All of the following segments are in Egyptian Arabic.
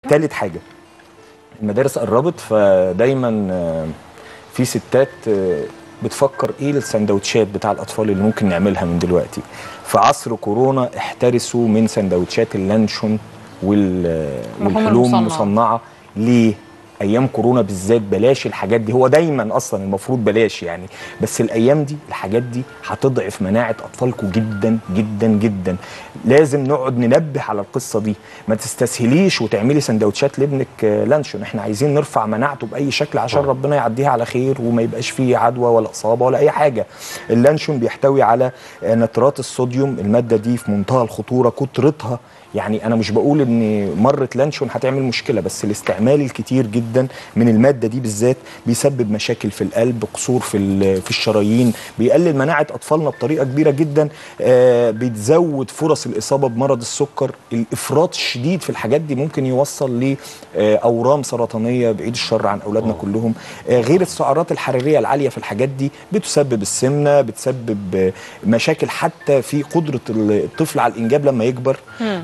تالت حاجه المدارس قربت فدايما آه، في ستات آه، بتفكر ايه السندوتشات بتاع الاطفال اللي ممكن نعملها من دلوقتي في عصر كورونا احترسوا من سندوتشات اللانشون وال اللحوم والحلوم المصنعة. المصنعه ليه ايام كورونا بالذات بلاش الحاجات دي هو دايما اصلا المفروض بلاش يعني بس الايام دي الحاجات دي هتضعف مناعه اطفالكم جدا جدا جدا لازم نقعد ننبه على القصه دي ما تستسهليش وتعملي سندوتشات لابنك آه، لانشون احنا عايزين نرفع مناعته باي شكل عشان ربنا يعديها على خير وما يبقاش فيه عدوى ولا اصابه ولا اي حاجه اللانشون بيحتوي على آه، نترات الصوديوم الماده دي في منتهى الخطوره كترتها يعني انا مش بقول ان مره لانشون هتعمل مشكله بس الاستعمال الكتير جدا من الماده دي بالذات بيسبب مشاكل في القلب قصور في ال- في الشرايين بيقلل مناعه اطفالنا بطريقه كبيره جدا آه بتزود فرص الاصابه بمرض السكر الافراط الشديد في الحاجات دي ممكن يوصل لاورام سرطانيه بعيد الشر عن اولادنا كلهم آه غير السعرات الحراريه العاليه في الحاجات دي بتسبب السمنه بتسبب آه، مشاكل حتى في قدره الطفل على الانجاب لما يكبر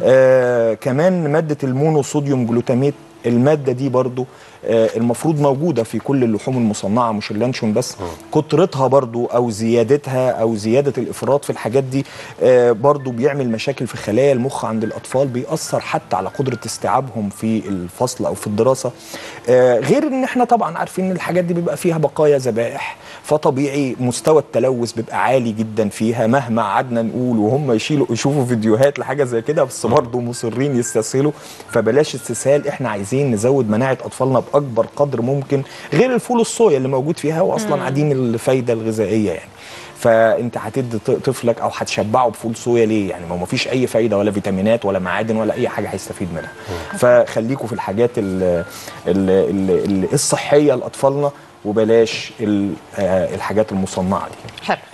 آه كمان ماده المونوصوديوم جلوتاميت الماده دي برضو آه المفروض موجوده في كل اللحوم المصنعه مش اللانشون بس كترتها برضو او زيادتها او زياده الافراط في الحاجات دي آه برضو بيعمل مشاكل في خلايا المخ عند الاطفال بيأثر حتى على قدره استيعابهم في الفصل او في الدراسه آه غير ان احنا طبعا عارفين ان الحاجات دي بيبقى فيها بقايا ذبائح فطبيعي مستوى التلوث بيبقى عالي جدا فيها مهما قعدنا نقول وهم يشيلوا يشوفوا فيديوهات لحاجه زي كده بس برضه مصرين يستسهلوا فبلاش استسهال احنا عايزين نزود مناعه اطفالنا باكبر قدر ممكن غير الفول الصويا اللي موجود فيها هو اصلا عديم الفايده الغذائيه يعني فانت هتدي ط- طفلك او هتشبعه بفول صويا ليه يعني ما هو مفيش اي فايده ولا فيتامينات ولا معادن ولا اي حاجه هيستفيد منها فخليكم في الحاجات ال ال ال ال الصحيه لاطفالنا وبلاش ال- آه، الحاجات المصنعه دي حلو